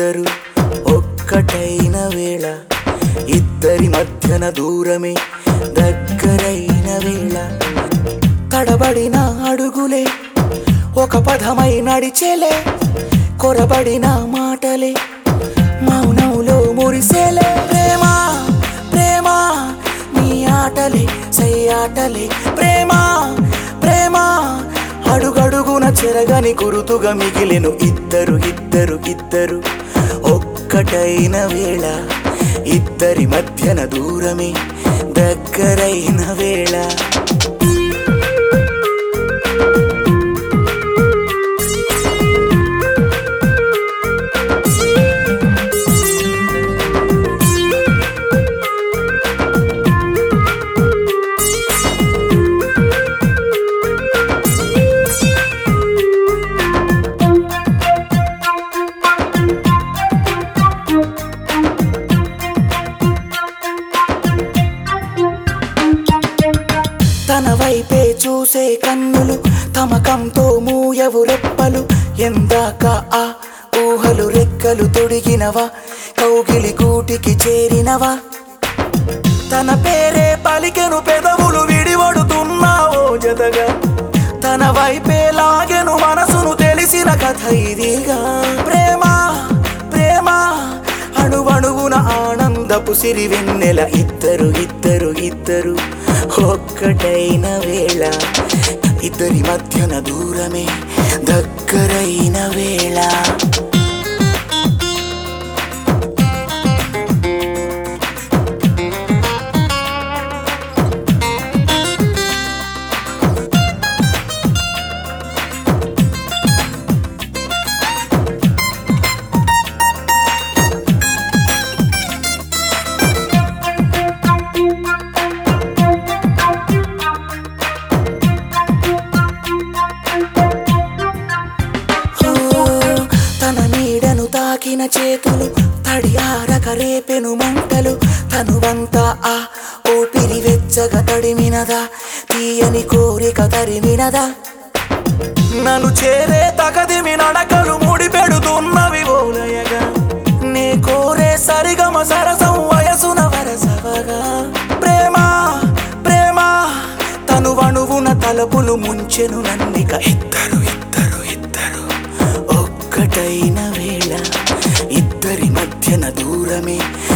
ఇద్దరు ఒక్కటైన వేళ ఇద్దరి మధ్యన దూరమే దగ్గరైన వేళ తడబడిన అడుగులే ఒక పదమై నడిచేలే కొరబడిన మాటలే మౌనంలో మురిసేలే ప్రేమ ప్రేమ నీ ఆటలే సై ఆటలే ప్రేమ ప్రేమ అడుగడుగున చెరగని గురుతుగా మిగిలెను ఇద్దరు ఇద్దరు ఇద్దరు ఒక్కటైన వేళ ఇద్దరి మధ్యన దూరమే దగ్గరైన వేళ తన వైపే చూసే కన్నులు తమకంతో మూయవు రెప్పలు ఎందాక ఆ ఊహలు రెక్కలు తొడిగినవా కౌగిలి కూటికి చేరినవా తన పేరే పలికెను పెదవులు విడివడుతున్నావో జతగా తన వైపే లాగెను మనసును తెలిసిన కథ ఇదిగా ప్రేమ ప్రేమ అణువణువున ఆనందపు సిరి వెన్నెల ఇద్దరు ఇద్దరు ఇద్దరు ఒక్కటైన వేళ ఇద్దరి మధ్యన దూరమే దగ్గరైన వేళ ఓ, తన నీడను తాకిన చేతులు తడి ఆరక రేపెను మంటలు తనువంతా ఆ ఊపిరి వెచ్చగా తడిమినదా తీయని కోరిక తరిమినదా నన్ను చేరే తగదిమి నడకలు ముడి పెడుతున్నవి ఓలయగా నే కోరే సరిగమ సరసం వయసున వరసవగా ప్రేమ ప్రేమ తను వణువున తలపులు ముంచెను నన్నిక ఇద్దరు ఇద్దరు ఇద్దరు ఒక్కటైన వేళ ఇద్దరి మధ్యన దూరమే